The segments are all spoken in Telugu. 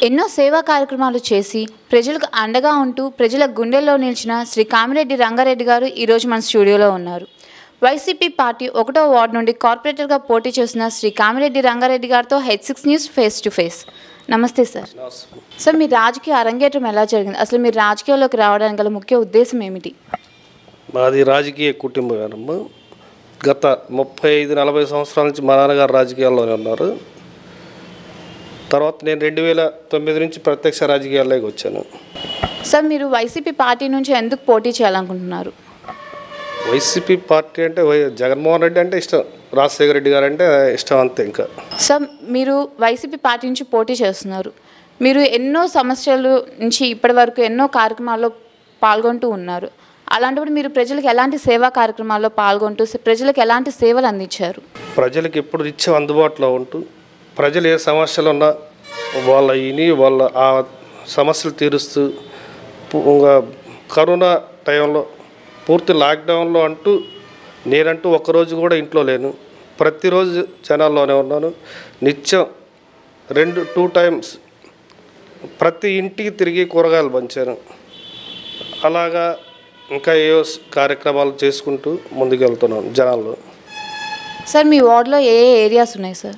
ఎన్నో సేవా కార్యక్రమాలు చేసి ప్రజలకు అండగా ఉంటూ ప్రజల గుండెల్లో నిలిచిన శ్రీ కామిరెడ్డి రంగారెడ్డి గారు ఈరోజు మన స్టూడియోలో ఉన్నారు వైసీపీ పార్టీ ఒకటో వార్డు నుండి కార్పొరేటర్గా పోటీ చేస్తున్న శ్రీ కామిరెడ్డి రంగారెడ్డి గారితో head six news face to face నమస్తే సార్ సార్ మీ రాజకీయ అరంగేట్రం ఎలా జరిగింది అసలు మీరు రాజకీయాల్లోకి రావడానికి గల ముఖ్య ఉద్దేశం ఏమిటి మాది రాజకీయ కుటుంబం గత ముప్పై ఐదు నలభై సంవత్సరాల నుంచి మా నాన్నగారు రాజకీయాల్లోనే ఉన్నారు తర్వాత నేను రెండు వేల తొమ్మిది నుంచి ప్రత్యక్ష రాజకీయాల్లోకి వచ్చాను సార్ మీరు వైసీపీ పార్టీ నుంచి ఎందుకు పోటీ చేయాలనుకుంటున్నారు వైసీపీ పార్టీ అంటే వై జగన్మోహన్ రెడ్డి అంటే ఇష్టం రాజశేఖర రెడ్డి గారు అంటే ఇష్టం అంతే ఇంకా సార్ మీరు వైసీపీ పార్టీ నుంచి పోటీ చేస్తున్నారు మీరు ఎన్నో సమస్యలు నుంచి ఇప్పటి వరకు ఎన్నో కార్యక్రమాల్లో పాల్గొంటూ ఉన్నారు అలాంటప్పుడు మీరు ప్రజలకు ఎలాంటి సేవా కార్యక్రమాల్లో పాల్గొంటూ ప్రజలకు ఎలాంటి సేవలు అందించారు ప్రజలకు ఎప్పుడు నిత్యం అందుబాటులో ఉంటూ ప్రజలు ఏ సమస్యలు ఉన్నా వాళ్ళ ఇని వాళ్ళ ఆ సమస్యలు తీరుస్తూ పు- ఇంకా కరోనా టైంలో పూర్తి లాక్డౌన్లో అంటూ నేనంటూ ఒక్కరోజు కూడా ఇంట్లో లేను ప్రతిరోజు జనాల్లోనే ఉన్నాను నిత్యం రెండు టూ టైమ్స్ ప్రతి ఇంటికి తిరిగి కూరగాయలు పంచాను అలాగా ఇంకా ఏవో కార్యక్రమాలు చేసుకుంటూ ముందుకెళ్తున్నాను జనాల్లో సార్ మీ వార్డులో ఏ ఏ ఏరియాస్ ఉన్నాయి సార్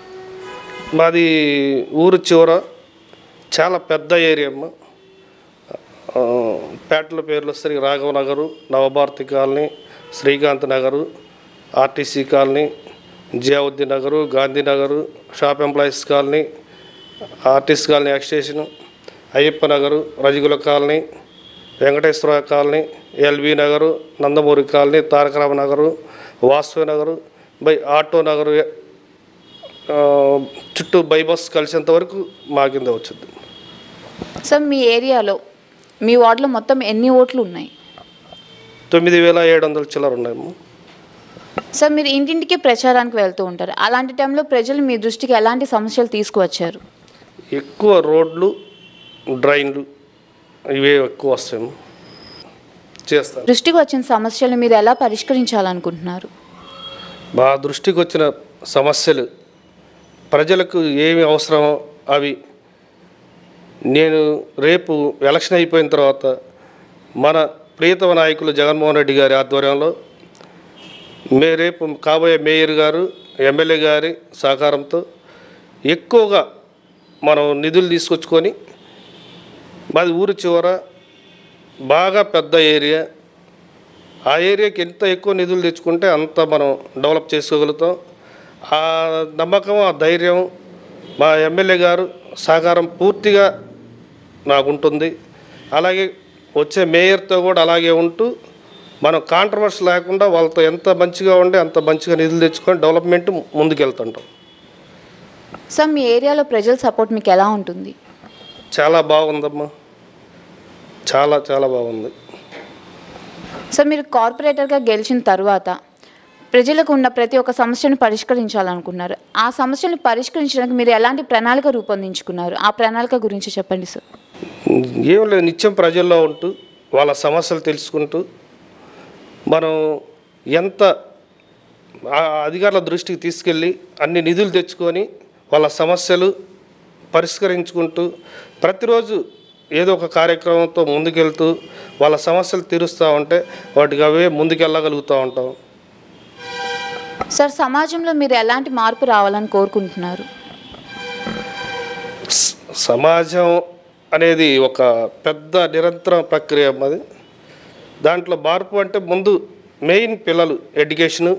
మాది ఊరు చివర చాలా పెద్ద ఏరియా అమ్మ ఆ, పేటల పేర్లు వస్తే Raghava Nagar Navabharathi colony Srikanth Nagar RTC colony Ziauddin Nagar Gandhi Nagar shop employees colony RTC colony extension Ayyappa Nagar Rajagula colony Venkateswara colony LB Nagar Nandamuri colony Tarakarama Nagar Vasavi Nagar బై ఆటో నగరు ఆ, చుట్టూ బై బస్ కలిసేంత వరకు మా కింద వచ్చింది సార్ మీ ఏరియాలో మీ వార్డులో మొత్తం ఎన్ని ఓట్లు ఉన్నాయి తొమ్మిది వేల ఏడు వందల చిల్లర ఉన్నాయమ్మ సార్ మీరు ఇంటింటికి ప్రచారానికి వెళ్తూ ఉంటారు అలాంటి టైంలో ప్రజలు మీ దృష్టికి ఎలాంటి సమస్యలు తీసుకువచ్చారు ఎక్కువ రోడ్లు డ్రైన్లు ఇవే ఎక్కువ వస్తాయమ్మ చేస్తాను దృష్టికి వచ్చిన సమస్యలు మీరు ఎలా పరిష్కరించాలనుకుంటున్నారు మా దృష్టికి వచ్చిన సమస్యలు ప్రజలకు ఏమి అవసరమో అవి నేను రేపు ఎలక్షన్ అయిపోయిన తర్వాత మన ప్రియతమ నాయకులు జగన్మోహన్ రెడ్డి గారి ఆధ్వర్యంలో మే రేపు కాబోయే మేయర్ గారు ఎమ్మెల్యే గారి సహకారంతో ఎక్కువగా మనం నిధులు తీసుకొచ్చుకొని మాది ఊరు చివర బాగా పెద్ద ఏరియా ఆ ఏరియాకి ఎంత ఎక్కువ నిధులు తెచ్చుకుంటే అంత మనం డెవలప్ చేసుకోగలుగుతాం ఆ నమ్మకం ఆ ధైర్యం మా ఎమ్మెల్యే గారు సహకారం పూర్తిగా నాకుంటుంది అలాగే వచ్చే మేయర్తో కూడా అలాగే ఉంటూ మనం కాంట్రవర్సీ లేకుండా వాళ్ళతో ఎంత మంచిగా ఉంటే అంత మంచిగా నిధులు తెచ్చుకొని డెవలప్మెంట్ ముందుకెళ్తుంటాం సార్ మీ ఏరియాలో ప్రజల సపోర్ట్ మీకు ఎలా ఉంటుంది చాలా బాగుందమ్మా చాలా చాలా బాగుంది సార్ మీరు కార్పొరేటర్గా గెలిచిన తర్వాత ప్రజలకు ఉన్న ప్రతి ఒక్క సమస్యను పరిష్కరించాలనుకున్నారు ఆ సమస్యను పరిష్కరించడానికి మీరు ఎలాంటి ప్రణాళిక రూపొందించుకున్నారు ఆ ప్రణాళిక గురించి చెప్పండి సార్ ఏం లేదు నిత్యం ప్రజల్లో ఉంటూ వాళ్ళ సమస్యలు తెలుసుకుంటూ మనం ఎంత ఆ అధికారుల దృష్టికి తీసుకెళ్ళి అన్ని నిధులు తెచ్చుకొని వాళ్ళ సమస్యలు పరిష్కరించుకుంటూ ప్రతిరోజు ఏదో ఒక కార్యక్రమంతో ముందుకెళ్తూ వాళ్ళ సమస్యలు తీరుస్తూ ఉంటే వాటికి అవే ముందుకెళ్ళగలుగుతూ ఉంటాం సార్ సమాజంలో మీరు ఎలాంటి మార్పు రావాలని కోరుకుంటున్నారు స- సమాజం అనేది ఒక పెద్ద నిరంతర ప్రక్రియ అది దాంట్లో మార్పు అంటే ముందు మెయిన్ పిల్లలు ఎడ్యుకేషను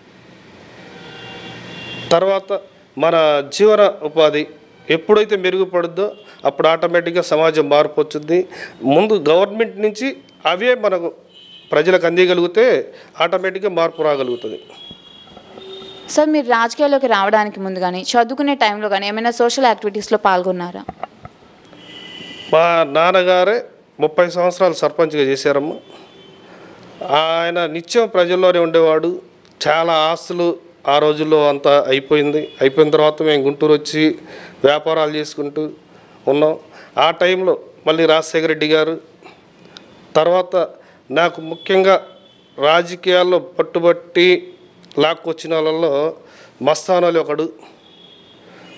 తర్వాత మన జీవన ఉపాధి ఎప్పుడైతే మెరుగుపడుద్దో అప్పుడు ఆటోమేటిక్గా సమాజం మార్పు వచ్చింది ముందు గవర్నమెంట్ నుంచి అవే మనకు ప్రజలకు అందియగలిగితే ఆటోమేటిక్గా మార్పు రాగలుగుతుంది సార్ మీరు రాజకీయాల్లోకి రావడానికి ముందు కానీ చదువుకునే టైంలో కానీ ఏమైనా సోషల్ యాక్టివిటీస్లో పాల్గొన్నారా మా నాన్నగారే ముప్పై సంవత్సరాలు సర్పంచ్గా చేశారమ్మా ఆయన నిత్యం ప్రజల్లోనే ఉండేవాడు చాలా ఆస్తులు ఆ రోజుల్లో అంతా అయిపోయింది అయిపోయిన తర్వాత మేము గుంటూరు వచ్చి వ్యాపారాలు చేసుకుంటూ ఉన్నాం ఆ టైంలో మళ్ళీ రాజశేఖర రెడ్డి గారు తర్వాత నాకు ముఖ్యంగా రాజకీయాల్లో పట్టుబట్టి లాక్కొచ్చిన వాళ్ళలో మస్తాన్ అలీ ఒకడు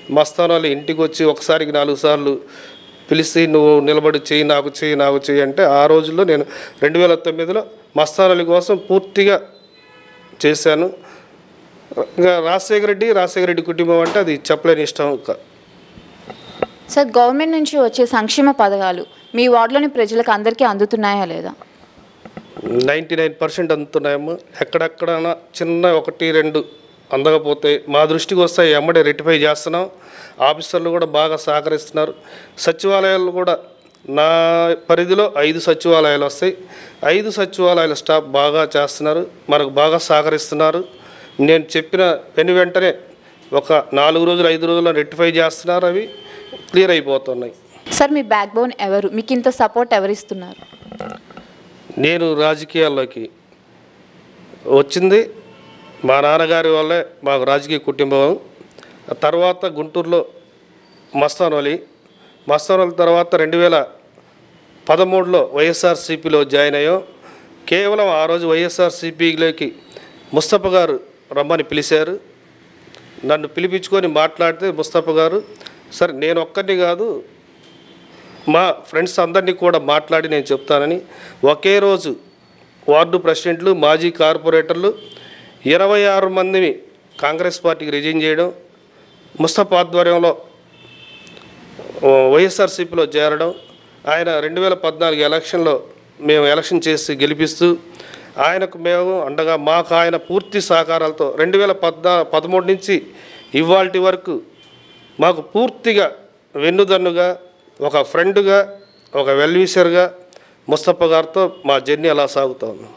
మస్తానాలు ఇంటికి వచ్చి ఒకసారికి నాలుగు సార్లు పిలిచి నువ్వు నిలబడి చేయి నాకు చేయి నాకు చేయి అంటే ఆ రోజుల్లో నేను రెండు వేల తొమ్మిదిలో మస్తానాల కోసం పూర్తిగా చేశాను ఇంకా రాజశేఖర రెడ్డి రాజశేఖర రెడ్డి కుటుంబం అంటే అది చెప్పలేని ఇష్టం క- సార్ గవర్నమెంట్ నుంచి వచ్చే సంక్షేమ పథకాలు మీ వార్డులోని ప్రజలకు అందరికీ అందుతున్నాయా లేదా నైంటీ నైన్ పర్సెంట్ అందుతున్నాయమ్మా ఎక్కడెక్కడైనా చిన్న ఒకటి రెండు అందకపోతే మా దృష్టికి వస్తాయి ఎమ్మడే రెటిఫై చేస్తున్నాం ఆఫీసర్లు కూడా బాగా సహకరిస్తున్నారు సచివాలయాలు కూడా నా పరిధిలో ఐదు సచివాలయాలు వస్తాయి ఐదు సచివాలయాల స్టాఫ్ బాగా చేస్తున్నారు మనకు బాగా సహకరిస్తున్నారు నేను చెప్పిన వెను వెంటనే ఒక నాలుగు రోజులు ఐదు రోజుల్లో రెక్టిఫై చేస్తున్నారు అవి క్లియర్ అయిపోతున్నాయి సార్ మీ బ్యాక్ బోన్ ఎవరు మీకు ఇంత సపోర్ట్ ఎవరిస్తున్నారు నేను రాజకీయాల్లోకి వచ్చింది మా నాన్నగారి వల్లే మాకు రాజకీయ కుటుంబం ఆ తర్వాత గుంటూరులో మస్తాన్ అలీ మస్తాన్ అలీ తర్వాత రెండు వేల పదమూడులో వైఎస్ఆర్సీపీలో జాయిన్ అయ్యాం కేవలం ఆ రోజు వైఎస్ఆర్సీపీలోకి ముస్తఫా గారు రమ్మని పిలిచారు నన్ను పిలిపించుకొని మాట్లాడితే ముస్తఫా గారు సరే నేను ఒక్కరిని కాదు మా ఫ్రెండ్స్ అందరినీ కూడా మాట్లాడి నేను చెప్తానని ఒకే రోజు వార్డు ప్రెసిడెంట్లు మాజీ కార్పొరేటర్లు ఇరవై ఆరు మందిని కాంగ్రెస్ పార్టీకి రిజైన్ చేయడం ముస్తఫా ఆధ్వర్యంలో ఓ, వైఎస్ఆర్సీపీలో చేరడం ఆయన రెండు వేల పద్నాలుగు ఎలక్షన్లో మేము ఎలక్షన్ చేసి గెలిపిస్తూ ఆయనకు మేము అండగా మాకు ఆయన పూర్తి సహకారాలతో రెండు వేల పద్నా పదమూడు నుంచి ఇవాల్టి వరకు మాకు పూర్తిగా వెన్నుదన్నుగా ఒక ఫ్రెండ్గా ఒక వెల్విషర్గా ముస్తఫా గారితో మా జర్నీ అలా సాగుతా ఉంది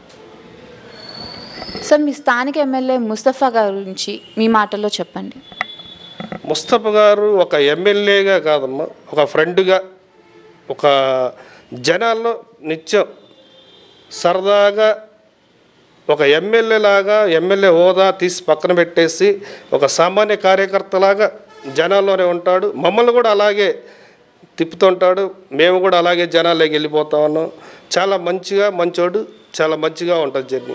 సార్ మీ స్థానిక ఎమ్మెల్యే ముస్తఫా గారి గురించి మీ మాటల్లో చెప్పండి ముస్తఫా గారు ఒక ఎమ్మెల్యేగా కాదమ్మా ఒక ఫ్రెండ్గా ఒక జనాల్లో నిత్యం సరదాగా ఒక ఎమ్మెల్యే లాగా ఎమ్మెల్యే హోదా తీసి పక్కన పెట్టేసి ఒక సామాన్య కార్యకర్తలాగా జనాల్లోనే ఉంటాడు మమ్మల్ని కూడా అలాగే తిప్పుతుంటాడు మేము కూడా అలాగే జనాల్లోకి వెళ్ళిపోతా ఉన్నాం చాలా మంచిగా మంచోడు చాలా మంచిగా ఉంటుంది జర్నీ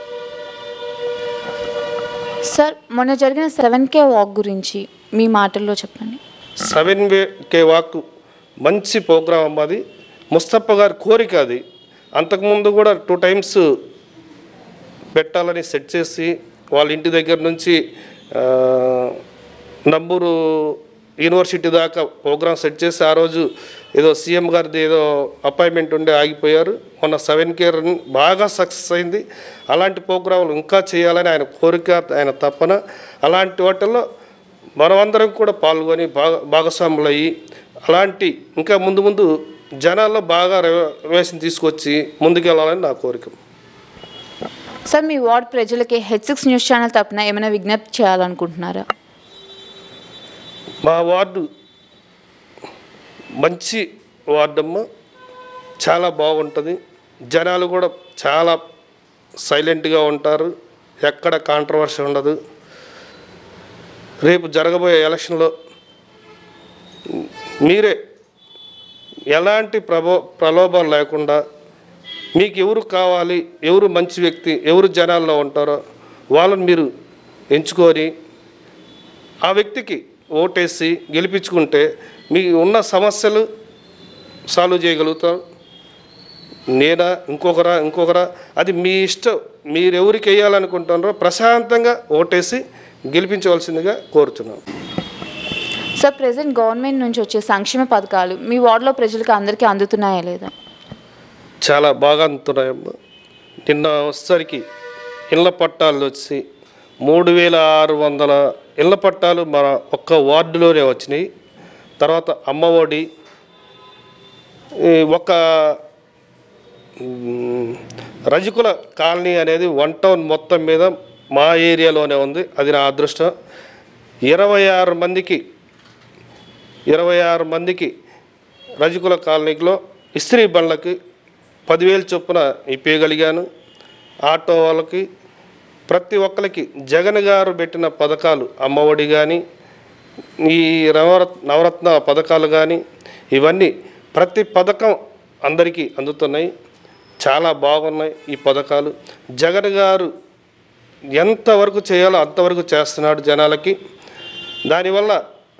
సార్ మొన్న జరిగిన సెవెన్ కే వాక్ గురించి మీ మాటల్లో చెప్పండి సెవెన్ వే కే వాక్ మంచి ప్రోగ్రాం అమ్మ అది ముస్తఫా గారి కోరిక అది అంతకుముందు కూడా టూ టైమ్స్ పెట్టాలని సెట్ చేసి వాళ్ళ ఇంటి దగ్గర నుంచి ఆ, నంబూరు యూనివర్సిటీ దాకా ప్రోగ్రామ్ సెట్ చేసి ఆ రోజు ఏదో సీఎం గారిది ఏదో అపాయింట్మెంట్ ఉండే ఆగిపోయారు మొన్న సెవెన్ కేర్ బాగా సక్సెస్ అయింది అలాంటి ప్రోగ్రాంలు ఇంకా చేయాలని ఆయన కోరిక ఆయన తపన అలాంటి వాటిల్లో మనమందరం కూడా పాల్గొని భాగ భాగస్వాములు అయ్యి అలాంటి ఇంకా ముందు ముందు జనాల్లో బాగా రివేషన్ తీసుకొచ్చి ముందుకెళ్ళాలని నా కోరిక సార్ మీ వార్డ్ ప్రజలకి హెచ్ సిక్స్ న్యూస్ ఛానల్ తరపున ఏమైనా విజ్ఞప్తి చేయాలనుకుంటున్నారా మా వార్డు మంచి వార్డమ్మ చాలా బాగుంటుంది జనాలు కూడా చాలా సైలెంట్గా ఉంటారు ఎక్కడ కాంట్రవర్సీ ఉండదు రేపు జరగబోయే ఎలక్షన్లో మీరే ఎలాంటి ప్రభో ప్రలోభాలు లేకుండా మీకు ఎవరు కావాలి ఎవరు మంచి వ్యక్తి ఎవరు జనాల్లో ఉంటారో వాళ్ళని మీరు ఎంచుకొని ఆ వ్యక్తికి ఓటేసి గెలిపించుకుంటే మీకు ఉన్న సమస్యలు సాల్వ్ చేయగలుగుతారు నేనా ఇంకొకరా ఇంకొకరా అది మీ ఇష్టం మీరు ఎవరికి వేయాలనుకుంటున్నారో ప్రశాంతంగా ఓటేసి గెలిపించవలసిందిగా కోరుతున్నాను సార్ ప్రెసెంట్ గవర్నమెంట్ నుంచి వచ్చే సంక్షేమ పథకాలు మీ వార్డులో ప్రజలకు అందరికీ అందుతున్నాయా లేదా చాలా బాగా అందుతున్నాయమ్మా నిన్న వచ్చేసరికి ఇళ్ళ పట్టాలు వచ్చి మూడు వేల ఆరు వందల ఇళ్ళ పట్టాలు మన ఒక్క వార్డులోనే వచ్చినాయి తర్వాత అమ్మఒడి ఈ ఒక మ్, రజకుల కాలనీ అనేది వన్ టౌన్ మొత్తం మీద మా ఏరియాలోనే ఉంది అది నా అదృష్టం ఇరవై ఆరు మందికి ఇరవై ఆరు మందికి రజకుల కాలనీలో ఇస్త్రీ బండ్లకి పదివేలు చొప్పున ఇప్పగలిగాను ఆటో వాళ్ళకి ప్రతి ఒక్కరికి జగన్ గారు పెట్టిన పథకాలు అమ్మఒడి కానీ ఈ నవరత్ నవరత్న పథకాలు కానీ ఇవన్నీ ప్రతి పథకం అందరికీ అందుతున్నాయి చాలా బాగున్నాయి ఈ పథకాలు జగన్ గారు ఎంతవరకు చేయాలో అంతవరకు చేస్తున్నాడు జనాలకి దానివల్ల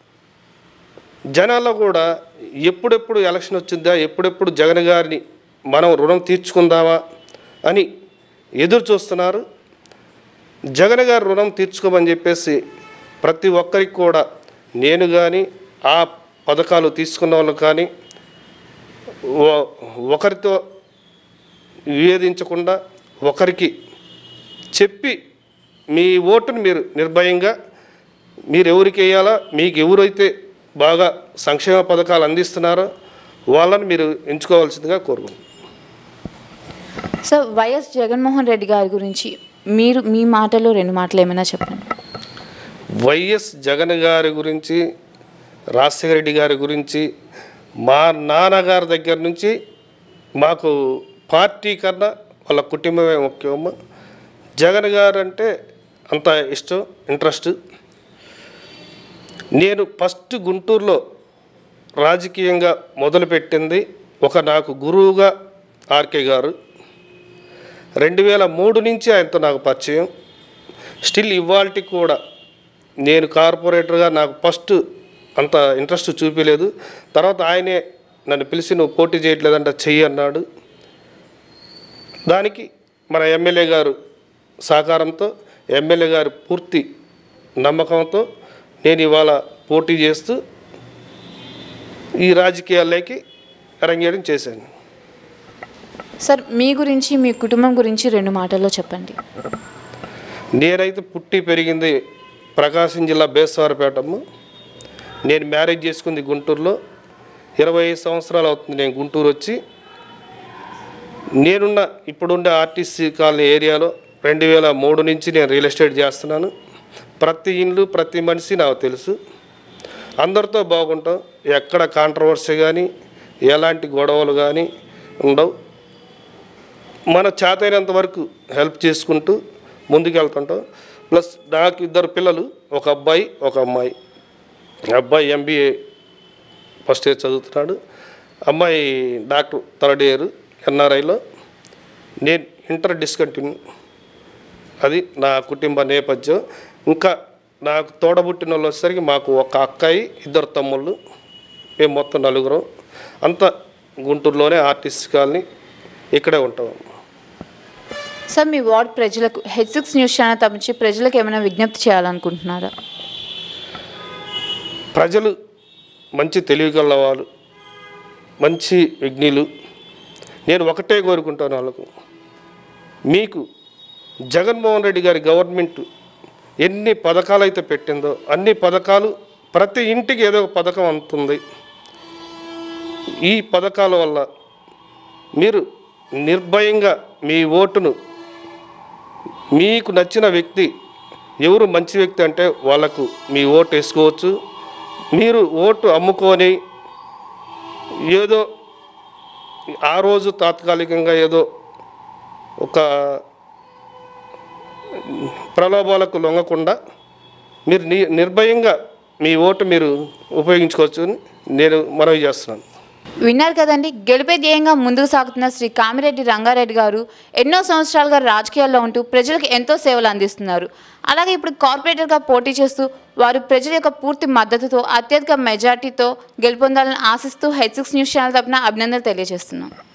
జనాల్లో కూడా ఎప్పుడెప్పుడు ఎలక్షన్ వచ్చిందా ఎప్పుడెప్పుడు జగన్ గారిని మనం రుణం తీర్చుకుందామా అని ఎదురు చూస్తున్నారు జగన్ గారు రుణం తీర్చుకోమని చెప్పేసి ప్రతి ఒక్కరికి కూడా నేను కానీ ఆ పథకాలు తీసుకున్న వాళ్ళు కానీ ఓ- ఒకరితో వివేదించకుండా ఒకరికి చెప్పి మీ ఓటును మీరు నిర్భయంగా మీరు ఎవరికి వేయాలా మీకు ఎవరైతే బాగా సంక్షేమ పథకాలు అందిస్తున్నారో వాళ్ళని మీరు ఎంచుకోవాల్సిందిగా కోరుకుంటున్నాను సార్ వైఎస్ జగన్మోహన్ రెడ్డి గారి గురించి మీరు మీ మాటలో రెండు మాటలు ఏమైనా చెప్పండి వైఎస్ జగన్ గారి గురించి రాజశేఖర రెడ్డి గారి గురించి మా నాన్నగారి దగ్గర నుంచి మాకు పార్టీ కన్నా వాళ్ళ కుటుంబమే ముఖ్యమ్మ జగన్ గారు అంటే అంత ఇష్టం ఇంట్రెస్ట్ నేను ఫస్ట్ గుంటూరులో రాజకీయంగా మొదలుపెట్టింది ఒక నాకు గురువుగా ఆర్కే గారు రెండు వేల మూడు నుంచి ఆయనతో నాకు పరిచయం స్టిల్ ఇవాల్టి కూడా నేను కార్పొరేటర్గా నాకు ఫస్ట్ అంత ఇంట్రెస్ట్ చూపించలేదు తర్వాత ఆయనే నన్ను పిలిచి నువ్వు పోటీ చేయట్లేదంట చెయ్యి అన్నాడు దానికి మన ఎమ్మెల్యే గారు సహకారంతో ఎమ్మెల్యే గారి పూర్తి నమ్మకంతో నేను ఇవాళ పోటీ చేస్తూ ఈ రాజకీయాల్లోకి అరంగేయడం చేశాను సార్ మీ గురించి మీ కుటుంబం గురించి రెండు మాటల్లో చెప్పండి నేనైతే పుట్టి పెరిగింది ప్రకాశం జిల్లా బేస్వారపేటమ్మ నేను మ్యారేజ్ చేసుకుంది గుంటూరులో ఇరవై ఐదు సంవత్సరాలు అవుతుంది నేను గుంటూరు వచ్చి నేనున్న ఇప్పుడుండే ఆర్టీసీ కాలనీ ఏరియాలో రెండు వేల మూడు నుంచి నేను రియల్ ఎస్టేట్ చేస్తున్నాను ప్రతి ఇల్లు ప్రతి మనిషి నాకు తెలుసు అందరితో బాగుంటాం ఎక్కడ కాంట్రవర్సీ కానీ ఎలాంటి గొడవలు కానీ ఉండవు మన చేతైనంత వరకు హెల్ప్ చేసుకుంటూ ముందుకెళ్తుంటాం ప్లస్ నాకు ఇద్దరు పిల్లలు ఒక అబ్బాయి ఒక అమ్మాయి అబ్బాయి ఎంబీఏ ఫస్ట్ ఇయర్ చదువుతున్నాడు అమ్మాయి డాక్టర్ థర్డ్ ఇయర్ ఎన్ఆర్ఐలో నేను ఇంటర్ డిస్కంటిన్యూ అది నా కుటుంబ నేపథ్యం ఇంకా నాకు తోడబుట్టిన వాళ్ళు వచ్చేసరికి మాకు ఒక అక్కాయి ఇద్దరు తమ్ముళ్ళు మేము మొత్తం నలుగురం అంతా గుంటూరులోనే ఆర్టిస్ట్ కాలనీ ఇక్కడే ఉంటాం సార్ మీ వార్డ్ ప్రజలకు హెచ్ సిక్స్ న్యూస్ ఛానల్ తప్పించి ప్రజలకు ఏమైనా విజ్ఞప్తి చేయాలనుకుంటున్నారా ప్రజలు మంచి తెలివిగల వాళ్ళు మంచి విజ్ఞులు నేను ఒకటే కోరుకుంటాను వాళ్ళకు మీకు జగన్మోహన్ రెడ్డి గారి గవర్నమెంట్ ఎన్ని పథకాలు అయితే పెట్టిందో అన్ని పథకాలు ప్రతి ఇంటికి ఏదో ఒక పథకం అందుతుంది ఈ పథకాల వల్ల మీరు నిర్భయంగా మీ ఓటును మీకు నచ్చిన వ్యక్తి ఎవరు మంచి వ్యక్తి అంటే వాళ్ళకు మీ ఓటు వేసుకోవచ్చు మీరు ఓటు అమ్ముకొని ఏదో ఆ రోజు తాత్కాలికంగా ఏదో ఒక ప్రలోభాలకు లొంగకుండా మీరు ని నిర్భయంగా మీ ఓటు మీరు ఉపయోగించుకోవచ్చు అని నేను మనవి చేస్తున్నాను విన్నారు కదండి గెలిపే ధ్యేయంగా ముందుకు సాగుతున్న శ్రీ కామిరెడ్డి రంగారెడ్డి గారు ఎన్నో సంవత్సరాలుగా రాజకీయాల్లో ఉంటూ ప్రజలకు ఎంతో సేవలు అందిస్తున్నారు అలాగే ఇప్పుడు కార్పొరేటర్గా పోటీ చేస్తూ వారు ప్రజల యొక్క పూర్తి మద్దతుతో అత్యధిక మెజార్టీతో గెలుపొందాలని ఆశిస్తూ హెచ్ సిక్స్ న్యూస్ ఛానల్ తరపున అభినందనలు తెలియజేస్తున్నాం